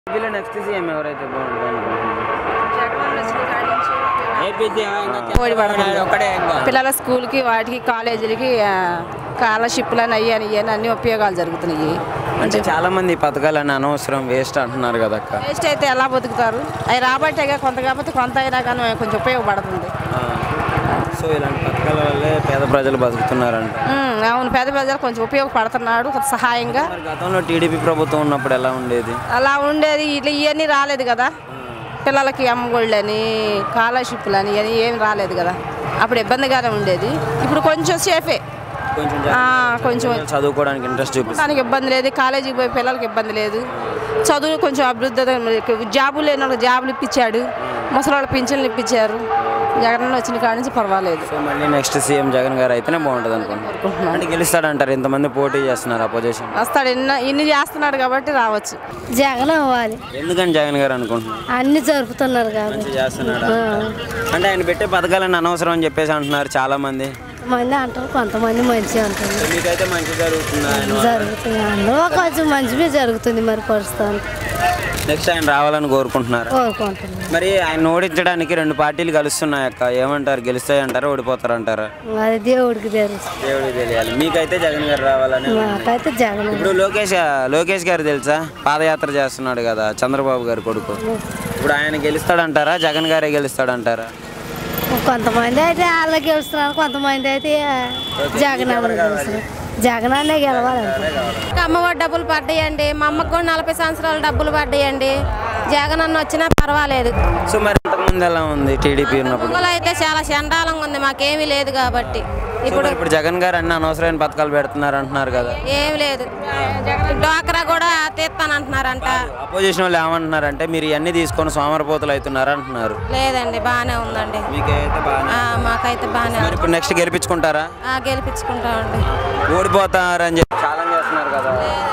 ఏపీలో next CM ఎవరైతే బాగుంటుంది అనుకుంటున్నారు ఓడి పడుతుంది పిల్లల స్కూల్కి వాటికి కాలేజీలకి ఆ, స్కాలర్షిప్లు అని అయ్యాని ఇవన్నీ అన్ని ఉపయోగాలు జరుగుతున్నాయి అంటే చాలా మంది ఈ పథకాలన్నీ అనవసరం వేస్ట్ అంటున్నారు కదా అక్క వేస్ట్ అయితే ఎలా బతుకుతారు అవి రాబట్టేగా కొంత కాకపోతే కొంత అయినా కానీ కొంచెం ఉపయోగపడుతుంది సో ఇలాంటి పథకాల వల్లే పేద ప్రజలు బతుకుతున్నారంట ఉమ్, అవును పేద ప్రజలు కొంచెం ఉపయోగపడుతున్నాడు కొంత సహాయంగా మరి గతంలో టీడీపీ ప్రభుత్వం ఉన్నప్పుడు ఎలా ఉండేది అలా ఉండేది ఇట్లా ఇవన్నీ రాలేదు కదా పిల్లలకి అమ్మగోళ్ళని స్కాలర్షిప్లు అని ఇవన్నీ ఏం రాలేదు కదా అప్పుడు ఇబ్బందిగానే ఉండేది ఇప్పుడు కొంచెం సేఫే కొంచెం ఆ, కొంచెం జనాలు చదువుకోవడానికి ఇంట్రెస్ట్ చూపిస్తారు దానికి ఇబ్బంది లేదు కాలేజీకి పోయి పిల్లలకి ఇబ్బంది లేదు చదువు కొంచెం అభివృద్ధి జాబులు లేని వాళ్ళకి జాబులు ఇప్పించాడు ముసలి వాళ్ళకి పింఛన్లు ఇప్పించారు జగన్ వచ్చిన కాడి నుంచి పర్వాలేదు సో మళ్ళీ నెక్స్ట్ సీఎం జగన్ గారు అయితేనే బాగుంటుంది అనుకుంటున్నాను అంటే గెలుస్తాడంటారు ఇంతమంది పోటీ చేస్తున్నారు అపోజిషన్ వస్తాడు ఇన్ని ఇన్ని చేస్తున్నాడు కాబట్టి రావచ్చు జగన్ అవ్వాలి ఎందుకని జగన్ గారు అనుకుంటున్నారు అన్ని జరుపుతున్నారు కాబట్టి మంచి చేస్తున్నాడా అంటే ఆయన పెట్టే పథకాలన్నీ అనవసరం అని చెప్పేసి అంటున్నారు చాలా మంది కొంతమంది అంటారు కొంతమంది మంచి అంటారు సో మీకైతే మంచి జరుగుతుంది ఆయన వల్ల. జరుగుతుంది అందులో కొంచెం మంచిగా జరుగుతుంది మరి ప్రస్తుతానికి నెక్స్ట్ ఆయన రావాలని కోరుకుంటున్నారు కోరుకుంటున్నాను మరి ఆయన ఓడించడానికి రెండు పార్టీలు కలుస్తున్నాయి అక్క ఏమంటారు గెలుస్తాయి అంటారా ఓడిపోతారు అంటారా అది దేవుడికి తెలుసు దేవుడికి తెలియాలి మీకైతే జగన్ గారు రావాలని నాకైతే జగన్ ఇప్పుడు లోకేష్ లోకేష్ గారు తెలుసా పాదయాత్ర చేస్తున్నాడు కదా చంద్రబాబు గారి కొడుకు ఇప్పుడు ఆయన గెలుస్తాడంటారా జగన్ గారే గెలుస్తాడంటారా కొంతమంది అయితే వాళ్ళకి గెలుస్తున్నారు కొంతమంది అయితే జగన్ అన్న గెలుస్తున్నారు జగన్ అన్నే గెలవాలంటే అమ్మఒడి డబ్బులు పడ్డాయండి మా అమ్మకు కూడా నలభై సంవత్సరాల డబ్బులు పడ్డాయండి జగన్ అన్న వచ్చినా పర్వాలేదు సో మరి ఇంతకుముందు ఎలా ఉంది టీడీపీ ఉన్నప్పుడు పొగలు అయితే చాలా చండాలంగా ఉంది మాకేమీ లేదు కాబట్టి సో ఇప్పుడు మరి ఇప్పుడు జగన్ గారు అన్ని అనవసరమైన పథకాలు పెడుతున్నారు అంటున్నారు కదా ఏమి లేదు డ్వాక్రా కూడా తీస్తానంటున్నారంట అపోజిషన్ వాళ్ళు ఏమంటున్నారంటే మీరు ఇవన్నీ తీసుకొని సోమరపోతులు అవుతున్నారు అంటున్నారు లేదండి బాగానే ఉందండి మీకైతే బాగా ఆ, మాకైతే బాగానే మరి ఉంది ఇప్పుడు నెక్స్ట్ గెలిపించుకుంటారా ఆ, గెలిపించుకుంటామండి ఓడిపోతారని చెప్పి ఛాలెంజ్ చేస్తున్నారు కదా